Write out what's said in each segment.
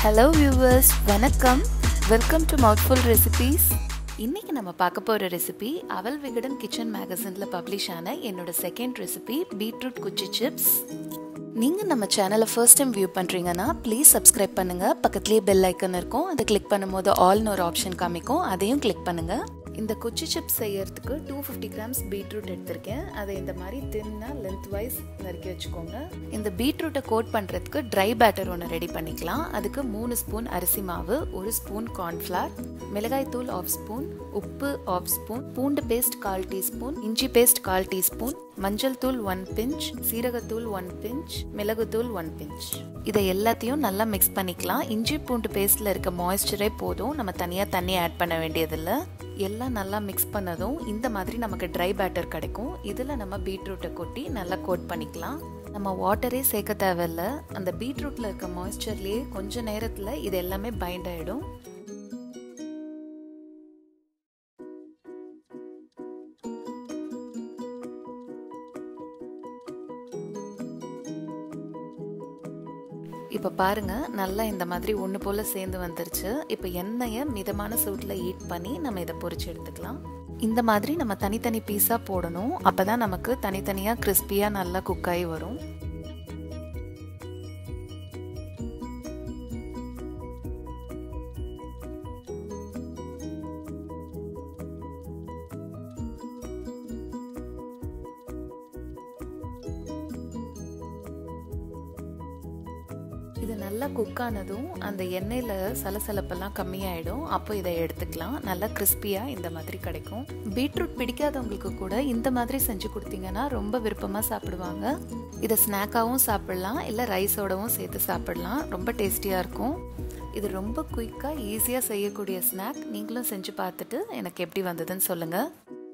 hello viewers வணக்கம் welcome to mouthful recipes இன்னைக்கு நம்ம பார்க்க போகிற ரெசிபி அவல் விகடன் கிச்சன் மேகசினில் பப்ளிஷ் ஆன என்னோட செகண்ட் ரெசிபி பீட்ரூட் குச்சி சிப்ஸ் நீங்கள் நம்ம சேனலை ஃபர்ஸ்ட் டைம் வியூ பண்ணுறீங்கன்னா ப்ளீஸ் சப்ஸ்கிரைப் பண்ணுங்கள் பக்கத்துலேயே பெல் ஐக்கன் இருக்கும் அதை கிளிக் பண்ணும்போது ஆல்னு ஒரு ஆப்ஷன் காமிக்கும் அதையும் கிளிக் பண்ணுங்கள் இந்த குச்சி சிப்ஸ் செய்யறதுக்கு டூ ஃபிஃப்டி கிராம்ஸ் பீட்ரூட் எடுத்திருக்கேன் அதை இந்த மாதிரி தின்னா லென்த் வைஸ் நறுக்கி வச்சுக்கோங்க இந்த பீட்ரூட்டை கோட் பண்ணுறதுக்கு ட்ரை பேட்டர் ஒன்று ரெடி பண்ணிக்கலாம் அதுக்கு மூணு ஸ்பூன் அரிசி மாவு ஒரு ஸ்பூன் கார்ன்ஃப்ளவர் மிளகாய் தூள் ஆஃப் ஸ்பூன் உப்பு ஆஃப் ஸ்பூன் பூண்டு பேஸ்ட் கால் டீஸ்பூன் இஞ்சி பேஸ்ட் கால் டீஸ்பூன் மஞ்சள் தூள் ஒன் பிஞ்ச் சீரகத்தூள் ஒன் பிஞ்ச் மிளகுத்தூள் ஒன் பிஞ்ச் இதை எல்லாத்தையும் நல்லா மிக்ஸ் பண்ணிக்கலாம் இஞ்சி பூண்டு பேஸ்ட்ல இருக்க மாய்ஸ்சரே போதும் நம்ம தனியாக தண்ணி ஆட் பண்ண வேண்டியதில்லை எல்லாம் நல்லா மிக்ஸ் பண்ணதும் இந்த மாதிரி நமக்கு ட்ரை பேட்டர் கிடைக்கும் இதில் நம்ம பீட்ரூட்டை கொட்டி நல்லா கோட் பண்ணிக்கலாம் நம்ம வாட்டரே சேர்க்க தேவையில்ல அந்த பீட்ரூட்டில் இருக்க மாய்ஸ்சர்லேயே கொஞ்ச நேரத்தில் இது எல்லாமே பைண்ட் ஆகிடும் இப்போ பாருங்க நல்லா இந்த மாதிரி ஒன்று போல் சேர்ந்து வந்துருச்சு இப்போ எண்ணெயை மிதமான சூட்டில் ஹீட் பண்ணி நம்ம இதை பொரிச்சு எடுத்துக்கலாம் இந்த மாதிரி நம்ம தனித்தனி பீஸாக போடணும் அப்போ தான் நமக்கு தனித்தனியாக கிறிஸ்பியாக நல்லா குக்காகி வரும் இது நல்லா குக் ஆனதும் அந்த எண்ணெயில் சலசலப்பெல்லாம் கம்மியாயிடும் அப்போ இதை எடுத்துக்கலாம் நல்லா கிறிஸ்பியாக இந்த மாதிரி கிடைக்கும் பீட்ரூட் பிடிக்காதவங்களுக்கு கூட இந்த மாதிரி செஞ்சு கொடுத்தீங்கன்னா ரொம்ப விருப்பமாக சாப்பிடுவாங்க இதை ஸ்நாக்காகவும் சாப்பிடலாம் இல்லை ரைஸோடவும் சேர்த்து சாப்பிடலாம் ரொம்ப டேஸ்டியாக இருக்கும் இது ரொம்ப குயிக்காக ஈஸியாக செய்யக்கூடிய ஸ்நாக் நீங்களும் செஞ்சு பார்த்துட்டு எனக்கு எப்படி வந்ததுன்னு சொல்லுங்கள்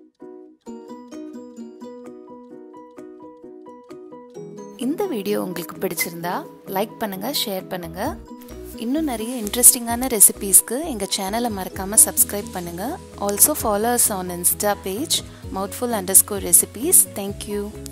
இந்த வீடியோ உங்களுக்கு பிடிச்சிருந்தா லைக் பண்ணுங்கள் ஷேர் பண்ணுங்கள் இன்னும் நிறைய இன்ட்ரெஸ்டிங்கான ரெசிபீஸ்க்கு எங்கள் சேனலை மறக்காமல் சப்ஸ்கிரைப் பண்ணுங்கள் also followers on insta page mouthful underscore recipes thank you